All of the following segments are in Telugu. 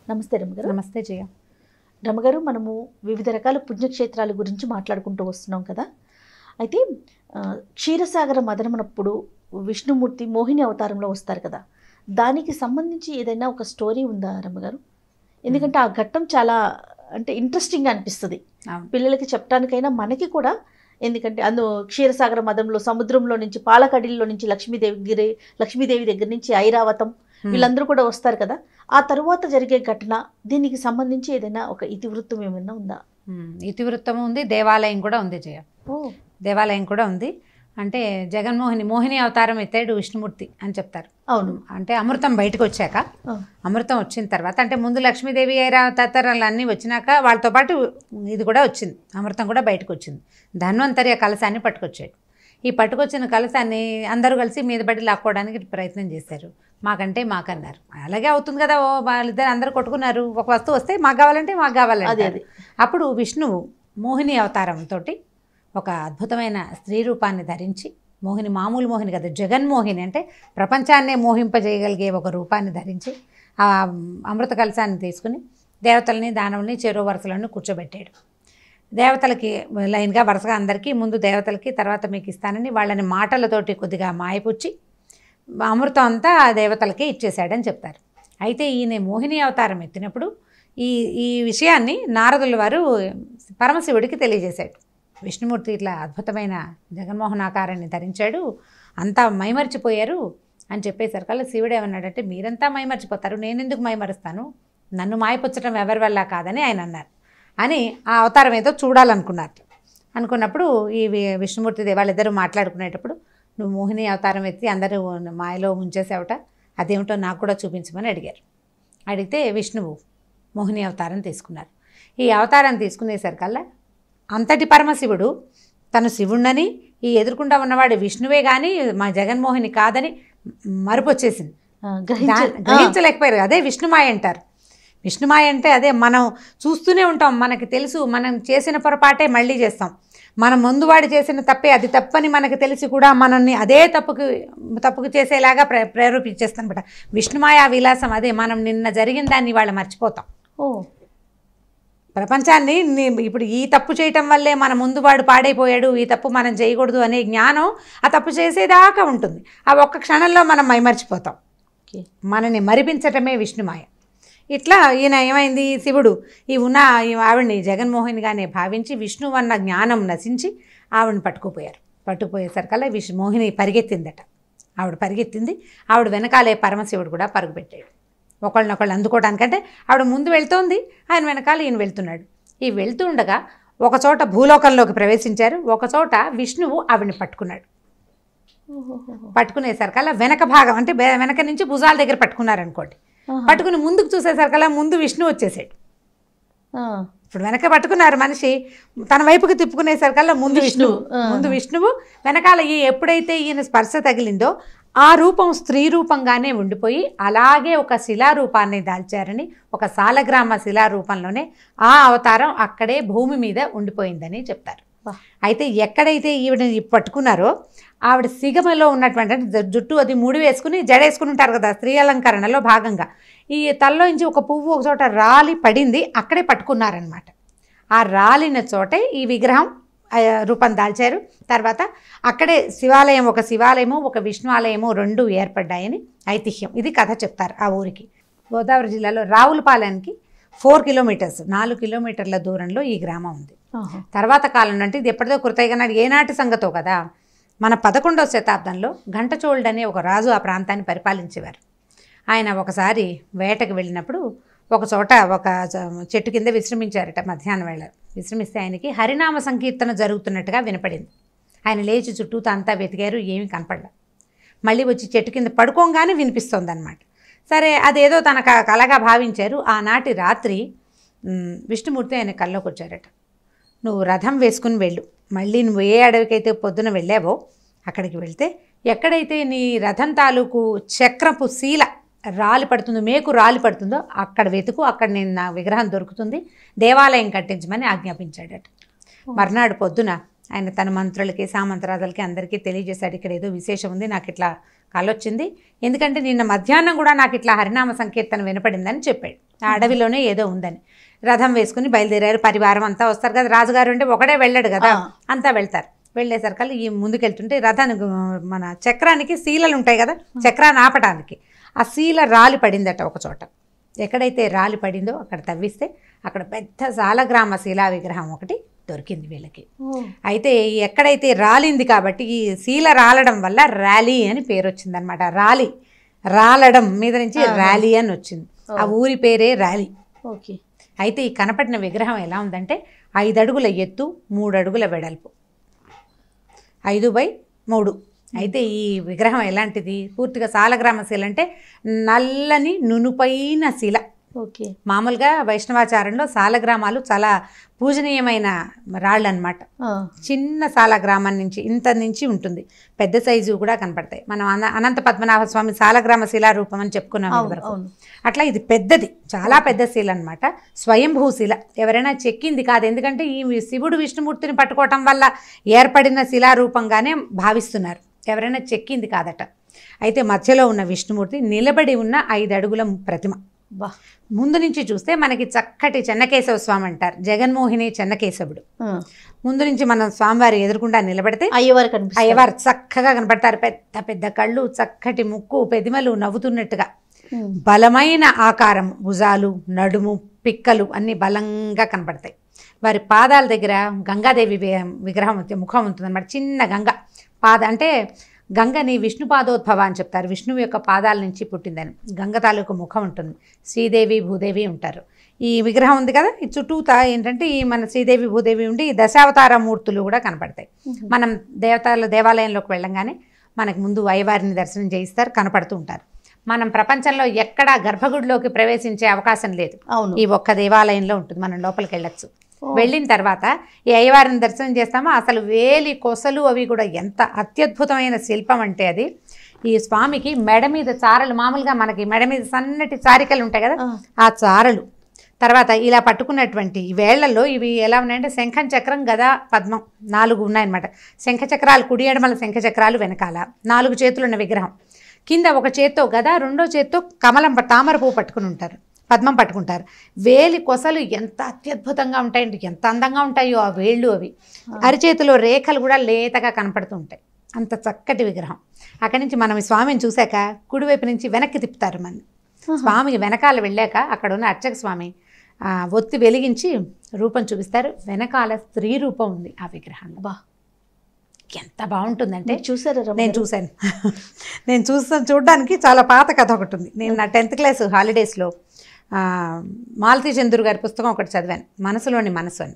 నమస్తే రమ్మగారు నమస్తే జయ రమ్మగారు మనము వివిధ రకాల పుణ్యక్షేత్రాల గురించి మాట్లాడుకుంటూ వస్తున్నాం కదా అయితే ఆ, క్షీరసాగర మదనమనప్పుడు విష్ణుమూర్తి మోహిని అవతారంలో వస్తారు కదా దానికి సంబంధించి ఏదైనా ఒక స్టోరీ ఉందా రమ్మగారు ఎందుకంటే ఆ ఘట్టం చాలా అంటే ఇంట్రెస్టింగ్గా అనిపిస్తుంది అవును. పిల్లలకి చెప్పడానికైనా మనకి కూడా ఎందుకంటే అందు క్షీరసాగర మదంలో సముద్రంలో నుంచి పాలకడిల్లో నుంచి లక్ష్మీదేవి గిరి లక్ష్మీదేవి దగ్గర నుంచి ఐరావతం వీళ్ళందరూ కూడా వస్తారు కదా ఆ తరువాత జరిగే ఘటన దీనికి సంబంధించి ఏదైనా ఒక ఇతివృత్తం ఏమైనా ఉందా ఉమ్, ఇతివృత్తం ఉంది దేవాలయం కూడా ఉంది జయ ఓ దేవాలయం కూడా ఉంది అంటే జగన్మోహిని మోహిని అవతారం ఎత్తాడు విష్ణుమూర్తి అని చెప్తారు అవును అంటే అమృతం బయటకు వచ్చాక ఆ, అమృతం వచ్చిన తర్వాత అంటే ముందు లక్ష్మీదేవి ఐరా తత్తరాలు అన్నీ వచ్చినాక వాళ్ళతో పాటు ఇది కూడా వచ్చింది అమృతం కూడా బయటకు వచ్చింది ధన్వంతరి ఆ కలశాన్ని పట్టుకొచ్చాడు ఈ పట్టుకొచ్చిన కలశాన్ని అందరూ కలిసి మీద పడి లాక్కోవడానికి ప్రయత్నం చేశారు మాకంటే మాకన్నారు అలాగే అవుతుంది కదా ఓ వాళ్ళిద్దరు అందరూ కొట్టుకున్నారు ఒక వస్తువు వస్తే మాకు కావాలంటే మాకు అదే కావాలంటే అదే అప్పుడు విష్ణువు మోహిని అవతారంతో ఒక అద్భుతమైన స్త్రీ రూపాన్ని ధరించి మోహిని మామూలు మోహిని కదా జగన్మోహిని అంటే ప్రపంచాన్నే మోహింపజేయగలిగే ఒక రూపాన్ని ధరించి ఆ అమృత కలశాన్ని తీసుకుని దేవతల్ని దానవుల్ని చెరో వరుసలను కూర్చోబెట్టాడు దేవతలకి లైన్గా వరుసగా అందరికీ ముందు దేవతలకి తర్వాత మీకు ఇస్తానని వాళ్ళని మాటలతోటి కొద్దిగా మాయపుచ్చి అమృతం అంతా ఆ దేవతలకి ఇచ్చేశాడని చెప్తారు అయితే ఈయన మోహిని అవతారం ఎత్తినప్పుడు ఈ ఈ విషయాన్ని నారదుల వారు పరమశివుడికి తెలియజేశాడు విష్ణుమూర్తి ఇట్లా అద్భుతమైన జగన్మోహనాకారాన్ని ధరించాడు అంతా మైమర్చిపోయారు అని చెప్పేసరికల్లా శివుడు ఏమన్నాడంటే మీరంతా మైమర్చిపోతారు నేను ఎందుకు మైమరుస్తాను నన్ను మాయపుచ్చడం ఎవరి వల్ల కాదని ఆయన అన్నారు అని ఆ అవతారం ఏదో చూడాలనుకున్నారు అనుకున్నప్పుడు ఈ వి- విష్ణుమూర్తి దే- వాళ్ళిద్దరూ మాట్లాడుకునేటప్పుడు నువ్వు మోహిని అవతారం ఎత్తి అందరూ మాయలో ముంచేసావుట అదేమిటో నాకు కూడా చూపించమని అడిగారు అడిగితే విష్ణువు మోహిని అవతారం తీసుకున్నారు ఈ అవతారం తీసుకునేసరికల్లా అంతటి పరమశివుడు తను శివుణ్ణని ఈ ఎదుర్కొంటా ఉన్నవాడు విష్ణువే కానీ మా జగన్మోహిని కాదని మరుపు వచ్చేసింది ఆ, గ్రహించ దా- గ్రహించలేకపోయారు అదే విష్ణుమాయ అంటారు విష్ణుమాయ అంటే అదే మనం చూస్తూనే ఉంటాం మనకి తెలుసు మనం చేసిన పొరపాటే మళ్ళీ చేస్తాం మనం ముందు వాడు చేసిన తప్పే అది తప్పని మనకు తెలిసి కూడా మనల్ని అదే తప్పుకి తప్పుకు చేసేలాగా ప్రే ప్రేరేపించేస్తాం అనమాట విష్ణుమాయ విలాసం అదే మనం నిన్న జరిగిన దాన్ని వాళ్ళు మర్చిపోతాం ఓ ప్రపంచాన్ని ని- ఇప్పుడు ఈ తప్పు చేయటం వల్లే మన ముందు వాడు పాడైపోయాడు ఈ తప్పు మనం చేయకూడదు అనే జ్ఞానం ఆ తప్పు చేసేదాకా ఉంటుంది ఆ ఒక్క క్షణంలో మనం మైమర్చిపోతాం ఓకే మనని మరిపించటమే విష్ణుమాయ ఇట్లా ఈయన ఏమైంది శివుడు ఈ ఉన్న ఈ ఆవిడ్ని జగన్మోహినిగానే భావించి విష్ణువు అన్న జ్ఞానం నశించి ఆవిడని పట్టుకుపోయారు పట్టుకుపోయేసరికల్లా విష్ మోహిని పరిగెత్తిందట ఆవిడ పరిగెత్తింది ఆవిడ వెనకాలే పరమశివుడు కూడా పరుగుపెట్టాడు ఒకళ్ళనొకళ్ళు అందుకోవడానికంటే ఆవిడ ముందు వెళ్తోంది ఆయన వెనకాల ఈయన వెళ్తున్నాడు ఈ వెళ్తూ ఉండగా ఒక చోట భూలోకంలోకి ప్రవేశించారు ఒక చోట విష్ణువు ఆవిడని పట్టుకున్నాడు ఓహోహోహో. పట్టుకునేసరికల్లా వెనక భాగం అంటే బె- వెనక నుంచి భుజాల దగ్గర పట్టుకున్నారనుకోండి ఆహా. పట్టుకుని ముందుకు చూసేసరికల్లా ముందు విష్ణు వచ్చేసాడు ఆ, ఇప్పుడు వెనక పట్టుకున్నారు మనిషి తన వైపుకి తిప్పుకునేసరికల్లా ముందు విష్ణు ఆ. ముందు విష్ణువు వెనకాల ఈ ఎప్పుడైతే ఈయన స్పర్శ తగిలిందో ఆ రూపం స్త్రీ రూపంగానే ఉండిపోయి అలాగే ఒక శిలారూపాన్ని దాల్చారని ఒక సాలగ్రామ శిలారూపంలోనే ఆ అవతారం అక్కడే భూమి మీద ఉండిపోయిందని చెప్తారు వా. అయితే ఎక్కడైతే ఈవిడ పట్టుకున్నారో ఆవిడ సిగమలో ఉన్నటువంటి అంటే జ- జుట్టు అది ముడి వేసుకుని జడేసుకుని ఉంటారు కదా స్త్రీ అలంకరణలో భాగంగా ఈ తలలో నుంచి ఒక పువ్వు ఒక చోట రాలి పడింది అక్కడే పట్టుకున్నారనమాట ఆ రాలిన చోటే ఈ విగ్రహం ఆ, రూపం దాల్చారు తర్వాత అక్కడే శివాలయం ఒక శివాలయము ఒక విష్ణు ఆలయము రెండు ఏర్పడ్డాయని ఐతిహ్యం ఇది కథ చెప్తారు ఆ ఊరికి గోదావరి జిల్లాలో రావులపాలెంకి ఫోర్ కిలోమీటర్స్ నాలుగు కిలోమీటర్ల దూరంలో ఈ గ్రామం ఉంది ఆహా. తర్వాత కాలం అంటే ఇది ఎప్పటిదో కృతయ్య నాడు ఏనాటి సంగతో కదా మన పదకొండవ శతాబ్దంలో ఘంటచోళుడు అనే ఒక రాజు ఆ ప్రాంతాన్ని పరిపాలించేవారు ఆయన ఒకసారి వేటకు వెళ్ళినప్పుడు ఒక చోట ఒక చ- చెట్టు కింద విశ్రమించారట మధ్యాహ్నం వేళ విశ్రమిస్తే ఆయనకి హరినామ సంకీర్తన జరుగుతున్నట్టుగా వినపడింది ఆయన లేచి చుట్టూతా అంతా వెతికారు ఏమీ కనపడలే మళ్ళీ వచ్చి చెట్టు కింద పడుకోగానే వినిపిస్తోంది అనమాట సరే అదేదో తన క- కలగా భావించారు ఆనాటి రాత్రి మ్, విష్ణుమూర్తి ఆయన కల్లోకి వచ్చారట నువ్వు రథం వేసుకుని వెళ్ళు మళ్ళీ నువ్వు ఏ అడవికైతే పొద్దున వెళ్ళావో అక్కడికి వెళ్తే ఎక్కడైతే నీ రథం తాలూకు చక్రపు శీల రాలి పడుతుందో మేకు రాలి పడుతుందో అక్కడ వెతుకు అక్కడ నేను నా విగ్రహం దొరుకుతుంది దేవాలయం కట్టించమని ఆజ్ఞాపించాడట మర్నాడు పొద్దున ఆయన తన మంత్రులకి సామంతరాజులకి అందరికీ తెలియజేశాడు ఇక్కడ ఏదో విశేషం ఉంది నాకు ఇట్లా కలొచ్చింది ఎందుకంటే నిన్న మధ్యాహ్నం కూడా నాకు ఇట్లా హరినామ సంకీర్తన వినపడిందని చెప్పాడు ఆ అడవిలోనే ఏదో ఉందని రథం వేసుకుని బయలుదేరారు పరివారం అంతా వస్తారు కదా రాజుగారు అంటే ఒకడే వెళ్ళాడు కదా ఆ. అంతా వెళ్తారు వెళ్ళేసరికి ఈ ముందుకెళ్తుంటే రథానికి మన చక్రానికి శీలలు ఉంటాయి కదా చక్రాన్ని ఆపడానికి ఆ శీల రాలి పడిందట ఒక చోట ఎక్కడైతే రాలి పడిందో అక్కడ తవ్విస్తే అక్కడ పెద్ద సాలగ్రామ శిలా విగ్రహం ఒకటి దొరికింది వీళ్ళకి అయితే ఈ ఎక్కడైతే రాలింది కాబట్టి ఈ శీల రాలడం వల్ల ర్యాలీ అని పేరు వచ్చిందనమాట రాలి రాలడం మీద నుంచి ఆహా. ర్యాలీ అని వచ్చింది ఆ ఊరి పేరే ర్యాలీ ఓకే అయితే ఈ కనపడిన విగ్రహం ఎలా ఉందంటే ఐదు అడుగుల ఎత్తు మూడు అడుగుల వెడల్పు ఐదు బై మూడు అయితే ఈ విగ్రహం ఎలాంటిది పూర్తిగా సాలగ్రామ శిల అంటే నల్లని నునుపైన శిల ఓకే మామూలుగా వైష్ణవాచారంలో సాలగ్రామాలు చాలా పూజనీయమైన రాళ్ళు అనమాట ఆ, చిన్న సాలగ్రామం నుంచి ఇంత నుంచి ఉంటుంది పెద్ద సైజు కూడా కనపడతాయి మనం అన అనంత పద్మనాభ స్వామి సాలగ్రామ శిలారూపం అని చెప్పుకున్నాం అవును ఇదివరకు. అవును అట్లా ఇది పెద్దది చాలా పెద్ద శిల అనమాట స్వయంభూ శిల ఎవరైనా చెక్కింది కాదు ఎందుకంటే ఈ శివుడు విష్ణుమూర్తిని పట్టుకోవటం వల్ల ఏర్పడిన శిలారూపంగానే భావిస్తున్నారు ఎవరైనా చెక్కింది కాదట అయితే మధ్యలో ఉన్న విష్ణుమూర్తి నిలబడి ఉన్న ఐదు అడుగుల ప్రతిమ బా ముందు నుంచి చూస్తే మనకి చక్కటి చెన్నకేశవ స్వామి అంటారు జగన్మోహిని చెన్నకేశవుడు ఆ, ముందు నుంచి మనం స్వామివారి ఎదురుకుండా నిలబడితే అయ్యవారు కనిపిస్తారు అయ్యవారు చక్కగా కనపడతారు పెద్ద పెద్ద కళ్ళు చక్కటి ముక్కు పెదిమలు నవ్వుతున్నట్టుగా ఉమ్, బలమైన ఆకారం భుజాలు నడుము పిక్కలు అన్నీ బలంగా కనపడతాయి వారి పాదాల దగ్గర గంగాదేవి వి- విగ్రహం ఉంది, ముఖం ఉంటుంది అనమాట చిన్న గంగ పాద అంటే గంగని విష్ణు పాదోద్భవ అని చెప్తారు విష్ణువు యొక్క పాదాల నుంచి పుట్టిందని గంగ తాలూకు ముఖం ఉంటుంది శ్రీదేవి భూదేవి ఉంటారు ఈ విగ్రహం ఉంది కదా ఈ చుట్టూతా ఏంటంటే ఈ మన శ్రీదేవి భూదేవి ఉండి ఈ దశావతార మూర్తులు కూడా కనపడతాయి ఉహు. మనం దేవతల దేవాలయంలోకి వెళ్ళంగానే మనకు ముందు అయ్యవారిని దర్శనం చేయిస్తారు కనపడుతూ ఉంటారు మనం ప్రపంచంలో ఎక్కడా గర్భగుడిలోకి ప్రవేశించే అవకాశం లేదు అవును ఈ ఒక్క దేవాలయంలో ఉంటుంది మనం లోపలికి వెళ్ళొచ్చు ఓ. వెళ్ళిన తర్వాత ఈ అయ్యవారిని దర్శనం చేస్తామో అసలు వేలి కొసలు అవి కూడా ఎంత అత్యద్భుతమైన శిల్పం అంటే అది ఈ స్వామికి మెడ మీద చారలు మామూలుగా మనకి మెడ మీద సన్నటి చారికలు ఉంటాయి కదా ఆ, ఆ చారలు తర్వాత ఇలా పట్టుకున్నటువంటి ఈ వేళ్లలో ఇవి ఎలా ఉన్నాయంటే శంఖం చక్రం గద పద్మం నాలుగు ఉన్నాయన్నమాట శంఖ చక్రాలు కుడి ఎడమల శంఖ చక్రాలు వెనకాల నాలుగు చేతులు ఉన్న విగ్రహం కింద ఒక చేత్తో గద రెండో చేత్తో కమలం ప- తామర పువ్వు పట్టుకుని ఉంటారు పద్మం పట్టుకుంటారు వేలి కొసలు ఎంత అత్యద్భుతంగా ఉంటాయంటే ఎంత అందంగా ఉంటాయో ఆ వేళ్ళు అవి అరిచేతిలో రేఖలు కూడా లేతగా కనపడుతూ ఉంటాయి అంత చక్కటి విగ్రహం అక్కడి నుంచి మనం ఈ స్వామిని చూశాక కుడివైపు నుంచి వెనక్కి తిప్పుతారు మన స్వామికి వెనకాల వెళ్ళాక అక్కడ ఉన్న అర్చక స్వామి ఆ, ఒత్తి వెలిగించి రూపం చూపిస్తారు వెనకాల స్త్రీ రూపం ఉంది ఆ విగ్రహంలో బా ఎంత బాగుంటుందంటే మీరు చూసారా రమ్య నేను గారు? చూశాను నేను చూస్తాను చూడడానికి చాలా పాత కథ ఒకటి ఉంది నేను నా టెన్త్ క్లాస్ హాలిడేస్లో ఆ, మాలతీ చంద్రు గారి పుస్తకం ఒకటి చదివాను మనసులోని మనసు అని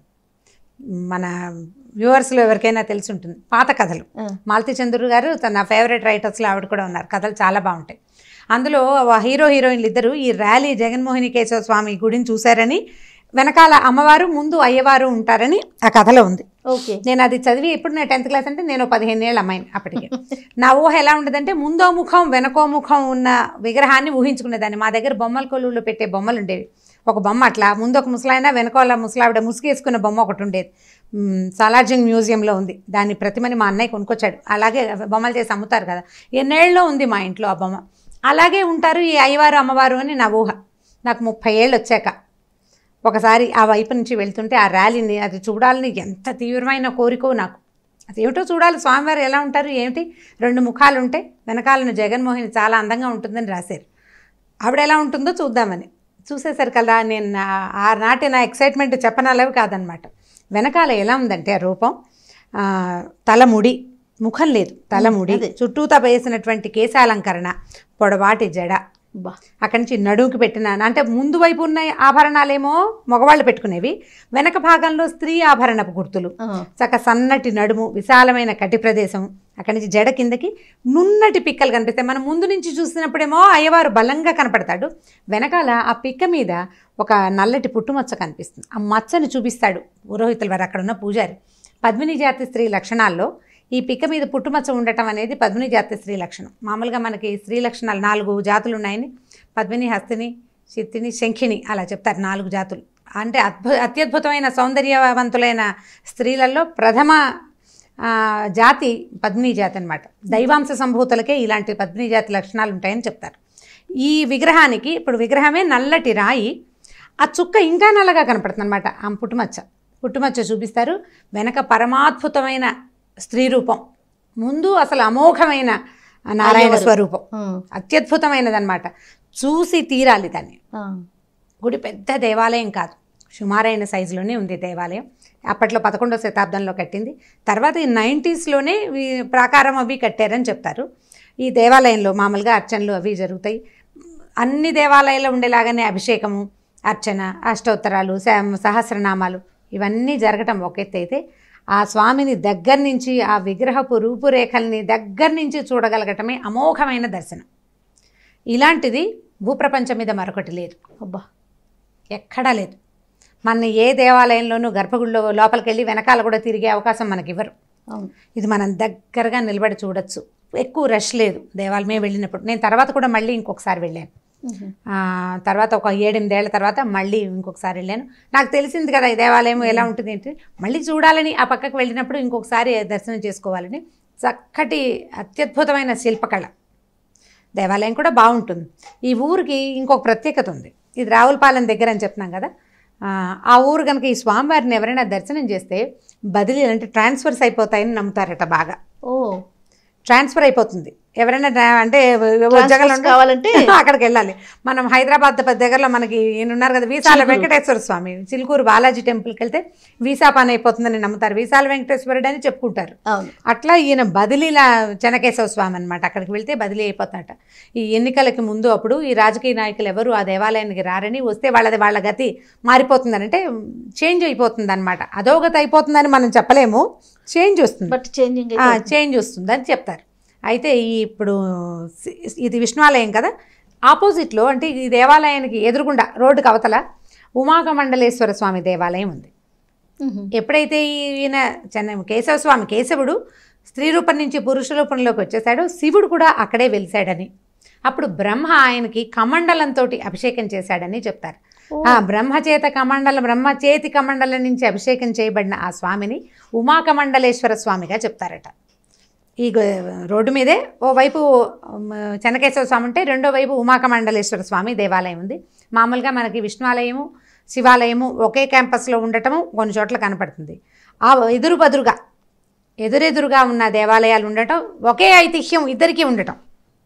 మన వ్యూవర్స్లో ఎవరికైనా తెలిసి ఉంటుంది పాత కథలు ఆ, మాలతీ చంద్రు గారు తన ఫేవరెట్ రైటర్స్లో ఆవిడ కూడా ఉన్నారు కథలు చాలా బాగుంటాయి అందులో ఆ హీరో హీరోయిన్లు ఇద్దరు ఈ ర్యాలీ జగన్మోహిని కేశవ స్వామి గుడిని చూశారని వెనకాల అమ్మవారు ముందు అయ్యవారు ఉంటారని ఆ కథలో ఉంది ఓకే నేను అది చదివి ఇప్పుడు నేను టెన్త్ క్లాస్ అంటే నేను పదిహేను ఏళ్ళ అమ్మాయిని అప్పటికి నా ఊహ ఎలా ఉండదంటే ముందో ముఖం వెనకో ముఖం ఉన్న విగ్రహాన్ని ఊహించుకునేదాన్ని మా దగ్గర బొమ్మల కొలువులో పెట్టే బొమ్మలు ఉండేవి ఒక బొమ్మ అట్లా ముందు ఒక ముసలాయన వెనకాల ముసలావిడ ముసుగేసుకున్న బొమ్మ ఒకటి ఉండేది మ్, సాలార్జింగ్ మ్యూజియంలో ఉంది దాని ప్రతిమని మా అన్నయ్య కొనుక్కొచ్చాడు అలాగే బొమ్మలు చేసి అమ్ముతారు కదా ఎన్నేళ్ళలో ఉంది మా ఇంట్లో ఆ బొమ్మ అలాగే ఉంటారు ఈ అయ్యవారు అమ్మవారు అని నా ఊహ నాకు ముప్పై ఏళ్ళు వచ్చాక ఒకసారి ఆ వైపు నుంచి వెళ్తుంటే ఆ ర్యాలీని అది చూడాలని ఎంత తీవ్రమైన కోరికో నాకు అదేమిటో చూడాలి స్వామివారు ఎలా ఉంటారు ఏమిటి రెండు ముఖాలు ఉంటే వెనకాలను జగన్మోహిని చాలా అందంగా ఉంటుందని రాశారు ఆవిడ ఎలా ఉంటుందో చూద్దామని చూసేసరికల్లా నేను నా- ఆ నాటి నా ఎక్సైట్మెంట్ చెప్పనలవి కాదనమాట వెనకాల ఎలా ఉందంటే ఆ రూపం ఆ, తలముడి ముఖం లేదు తలముడి అదే. చుట్టూతా వేసినటువంటి కేశాలంకరణ పొడవాటి జడ బా అక్కడి నుంచి నడుముకి పెట్టిన అంటే ముందు వైపు ఉన్న ఆభరణాలేమో మగవాళ్ళు పెట్టుకునేవి వెనక భాగంలో స్త్రీ ఆభరణపు గుర్తులు ఆ, చక్క సన్నటి నడుము విశాలమైన కటి ప్రదేశం అక్కడి నుంచి జడ కిందకి నున్నటి పిక్కలు కనిపిస్తాయి మనం ముందు నుంచి చూసినప్పుడేమో అయ్యవారు బలంగా కనపడతాడు వెనకాల ఆ పిక్క మీద ఒక నల్లటి పుట్టుమచ్చ కనిపిస్తుంది ఆ మచ్చని చూపిస్తాడు పురోహితుల వారు అక్కడ ఉన్న పూజారి పద్మిని జాతి స్త్రీ లక్షణాల్లో ఈ పిక్క మీద పుట్టుమచ్చ ఉండటం అనేది పద్మిని జాతి స్త్రీ లక్షణం మామూలుగా మనకి స్త్రీ లక్షణాలు నాలుగు జాతులు ఉన్నాయని పద్మిని హస్తిని చిత్తిని శంఖిని అలా చెప్తారు నాలుగు జాతులు అంటే అద్భు అత్యద్భుతమైన సౌందర్యవంతులైన స్త్రీలలో ప్రథమ ఆ, జాతి పద్మిని జాతి అనమాట దైవాంశ సంభూతులకే ఇలాంటి పద్మిని జాతి లక్షణాలు ఉంటాయని చెప్తారు ఈ విగ్రహానికి ఇప్పుడు విగ్రహమే నల్లటి రాయి ఆ చుక్క ఇంకా నల్లగా కనపడుతుంది అనమాట ఆ పుట్టుమచ్చ పుట్టుమచ్చ చూపిస్తారు వెనక పరమాద్భుతమైన స్త్రీ రూపం ముందు అసలు అమోఘమైన నారాయణ అయ్యవారు. స్వరూపం ఉమ్, అత్యద్భుతమైనదన్నమాట చూసి తీరాలి దాన్ని ఆ, గుడి పెద్ద దేవాలయం కాదు సుమారైన సైజులోనే ఉంది దేవాలయం అప్పట్లో పదకొండవ శతాబ్దంలో కట్టింది తర్వాత ఈ నైంటీస్లోనే ప్రాకారం అవి కట్టారని చెప్తారు ఈ దేవాలయంలో మామూలుగా అర్చనలు అవి జరుగుతాయి అన్ని దేవాలయాల్లో ఉండేలాగానే అభిషేకము అర్చన అష్టోత్తరాలు స- సహస్రనామాలు ఇవన్నీ జరగటం ఒక ఎత్తు అయితే ఆ స్వామిని దగ్గర నుంచి ఆ విగ్రహపు రూపురేఖల్ని దగ్గర నుంచి చూడగలగటమే అమోఘమైన దర్శనం ఇలాంటిది భూప్రపంచం మీద మరొకటి లేదు అబ్బా ఎక్కడా లేదు మన ఏ దేవాలయంలోనూ గర్భగుడిలో లోపలికి వెళ్ళి వెనకాల కూడా తిరిగే అవకాశం మనకి ఇవ్వరు అవును ఇది మనం దగ్గరగా నిలబడి చూడొచ్చు ఎక్కువ రష్ లేదు దేవాలయమే వెళ్ళినప్పుడు నేను తర్వాత కూడా మళ్ళీ ఇంకొకసారి వెళ్ళాను ఉహు, ఆ, తర్వాత ఒక ఏడెనిమిదేళ్ల తర్వాత మళ్ళీ ఇంకొకసారి వెళ్ళాను నాకు తెలిసింది కదా ఈ దేవాలయం ఎలా ఉంటుంది ఏంటి మళ్ళీ చూడాలని ఆ పక్కకు వెళ్ళినప్పుడు ఇంకొకసారి దర్శనం చేసుకోవాలని చక్కటి అత్యద్భుతమైన శిల్పకళ దేవాలయం కూడా బాగుంటుంది ఈ ఊరికి ఇంకొక ప్రత్యేకత ఉంది ఇది రావులపాలెం దగ్గర అని చెప్తున్నాం కదా ఆ, ఆ ఊరు కనుక ఈ స్వామివారిని ఎవరైనా దర్శనం చేస్తే బదిలీ అంటే ట్రాన్స్ఫర్స్ అయిపోతాయని నమ్ముతారట బాగా ఓ ట్రాన్స్ఫర్ అయిపోతుంది ఎవరైనా డ్రా- అంటే ఉద్యోగాలు Transfers ఉంటే కావాలంటే అక్కడికి వెళ్ళాలి మనం హైదరాబాద్ ద- దగ్గరలో మనకి ఈయన ఉన్నారు కదా వీసాల చిలుకూరు. వెంకటేశ్వర స్వామి చిలుకూరు బాలాజీ టెంపుల్కి వెళ్తే వీసా పని అయిపోతుందని నమ్ముతారు వీసాల వెంకటేశ్వరుడు అని చెప్పుకుంటారు అవును అట్లా ఈయన బదిలీల చెనకేశవ స్వామి అనమాట అక్కడికి వెళ్తే బదిలీ అయిపోతాట ఈ ఎన్నికలకి ముందు అప్పుడు ఈ రాజకీయ నాయకులు ఎవరు ఆ దేవాలయానికి రారని వస్తే వాళ్ళది వాళ్ళ గతి మారిపోతుందని అంటే చేంజ్ అయిపోతుంది అనమాట అధోగతి అయిపోతుందని మనం చెప్పలేము చేంజ్ వస్తుంది బట్ చేంజింగ్ ఆ, చేంజ్ వస్తుందని చెప్తారు అయితే ఈ ఇప్పుడు సి- ఇది విష్ణువాలయం కదా ఆపోజిట్లో అంటే ఈ దేవాలయానికి ఎదురుగుండా రోడ్డుకి అవతల ఉమాకమండలేశ్వర స్వామి దేవాలయం ఉంది ఎప్పుడైతే ఈయన చెన్న కేశవ స్వామి కేశవుడు స్త్రీ రూపం నుంచి పురుష రూపంలోకి వచ్చేసాడో శివుడు కూడా అక్కడే వెలిశాడని అప్పుడు బ్రహ్మ ఆయనకి కమండలంతో అభిషేకం చేశాడని చెప్తారు ఆ బ్రహ్మచేత కమండల బ్రహ్మ చేతి కమండలం నుంచి అభిషేకం చేయబడిన ఆ స్వామిని ఉమాకమండలేశ్వర స్వామిగా చెప్తారట ఈ గ- రోడ్డు మీదే ఓ వైపు ఉమ్, చెన్నకేశ్వర స్వామి ఉంటే రెండో వైపు ఉమాకమండలేశ్వర స్వామి దేవాలయం ఉంది మామూలుగా మనకి విష్ణువాలయము శివాలయము ఒకే క్యాంపస్లో ఉండటము కొన్ని చోట్ల కనపడుతుంది ఆ ఎదురు బదురుగా ఎదురెదురుగా ఉన్న దేవాలయాలు ఉండటం ఒకే ఐతిహ్యం ఇద్దరికీ ఉండటం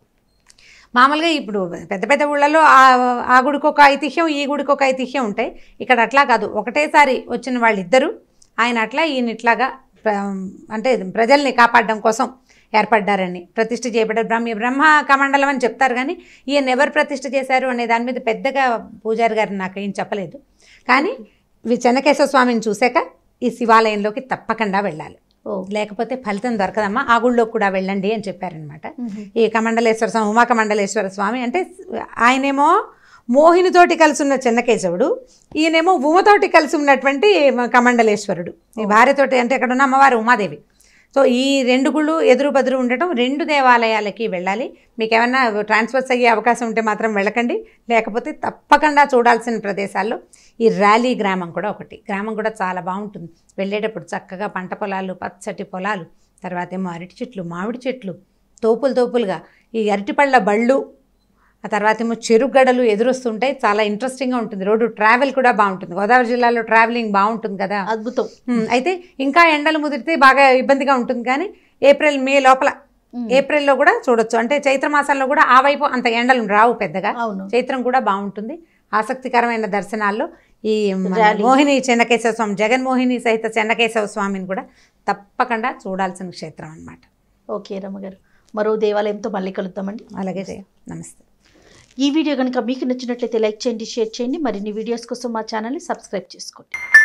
మామూలుగా ఇప్పుడు పెద్ద పెద్ద ఊళ్ళలో ఆ ఆ గుడికి ఒక ఐతిహ్యం ఈ గుడికి ఒక ఐతిహ్యం ఉంటాయి ఇక్కడ అట్లా కాదు ఒకటేసారి వచ్చిన వాళ్ళిద్దరూ ఆయన అట్లా ఈయన ఇట్లాగా ప్ర- అంటే ప్రజల్ని కాపాడడం కోసం ఏర్పడ్డారని ప్రతిష్ఠ చేయబడ్డారు బ్రహ్మ బ్రహ్మ కమండలం అని చెప్తారు కానీ ఈయన ఎవరు ప్రతిష్ఠ చేశారు అనే దాని మీద పెద్దగా పూజారి గారు నాకు ఏం చెప్పలేదు కానీ ఇవి చెన్నకేశ్వర స్వామిని చూశాక ఈ శివాలయంలోకి తప్పకుండా వెళ్ళాలి ఓ లేకపోతే ఫలితం దొరకదమ్మా ఆ గుళ్ళోకి కూడా వెళ్ళండి అని చెప్పారనమాట ఉహు. ఈ కమండలేశ్వర స్వామి ఉమాకమండలేశ్వర స్వామి అంటే ఆయనేమో మోహినితోటి కలిసి ఉన్న చెన్నకేశవుడు ఈయనేమో ఉమతోటి కలిసి ఉన్నటువంటి కమండలేశ్వరుడు ఈ భార్యతోటి అంటే అక్కడ ఉన్న అమ్మవారు ఉమాదేవి సో ఈ రెండు గుళ్ళు ఎదురు బదురు ఉండటం రెండు దేవాలయాలకి వెళ్ళాలి మీకు ఏమన్నా ట్రాన్స్ఫర్స్ అయ్యే అవకాశం ఉంటే మాత్రం వెళ్ళకండి లేకపోతే తప్పకుండా చూడాల్సిన ప్రదేశాల్లో ఈ ర్యాలీ గ్రామం కూడా ఒకటి గ్రామం కూడా చాలా బాగుంటుంది వెళ్ళేటప్పుడు చక్కగా పంట పొలాలు పచ్చటి పొలాలు తర్వాత ఏమో అరటి చెట్లు మామిడి చెట్లు తోపులు తోపులుగా ఈ అరటిపళ్ళ బళ్ళు ఆ తర్వాత ఏమో చెరుగడలు ఎదురొస్తుంటాయి చాలా ఇంట్రెస్టింగ్గా ఉంటుంది రోడ్డు ట్రావెల్ కూడా బాగుంటుంది గోదావరి జిల్లాలో ట్రావెలింగ్ బాగుంటుంది కదా అద్భుతం ఉమ్, అయితే ఇంకా ఎండలు ముదిరితే బాగా ఇబ్బందిగా ఉంటుంది కానీ ఏప్రిల్ మే లోపల ఉమ్. ఏప్రిల్లో కూడా చూడొచ్చు అంటే చైత్ర మాసంలో కూడా ఆ వైపు అంత ఎండలు రావు పెద్దగా అవును చైత్రం కూడా బాగుంటుంది ఆసక్తికరమైన దర్శనాల్లో ఈ మన ర్యాలీ. మోహిని చెన్నకేశవ స్వామి జగన్మోహిని సహిత చెన్నకేశవ స్వామిని కూడా తప్పకుండా చూడాల్సిన క్షేత్రం అన్నమాట ఓకే రమ్మగారు మరో దేవాలయంతో మళ్ళీ కలుద్దామండి అలాగే జయ నమస్తే ఈ వీడియో కనుక మీకు నచ్చినట్లయితే లైక్ చేయండి షేర్ చేయండి మరిన్ని వీడియోస్ కోసం మా ఛానల్ని సబ్స్క్రైబ్ చేసుకోండి